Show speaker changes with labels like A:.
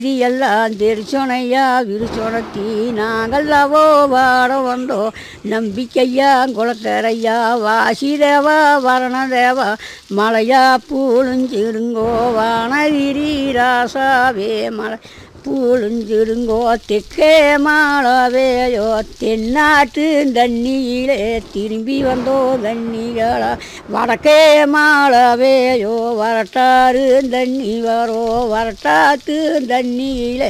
A: இது எல்லாம் திருச்சொனையா விருச்சொனத்தி நாங்கள்லாவோ வாட வந்தோம் நம்பிக்கையா குளக்கரையா வாசிதேவா வரணதேவா மலையா பூளுஞ்சிருங்கோ வானகிரி ராசாவே மலை பூளுஞ்சிருங்கோ தெற்கே மாளவேயோ தென்னாட்டு தண்ணியிலே திரும்பி வந்தோ தண்ணிகளா வடக்கே மாளவேயோ வரட்டாறு தண்ணி வரோ வரட்டாத்து தண்ணியிலே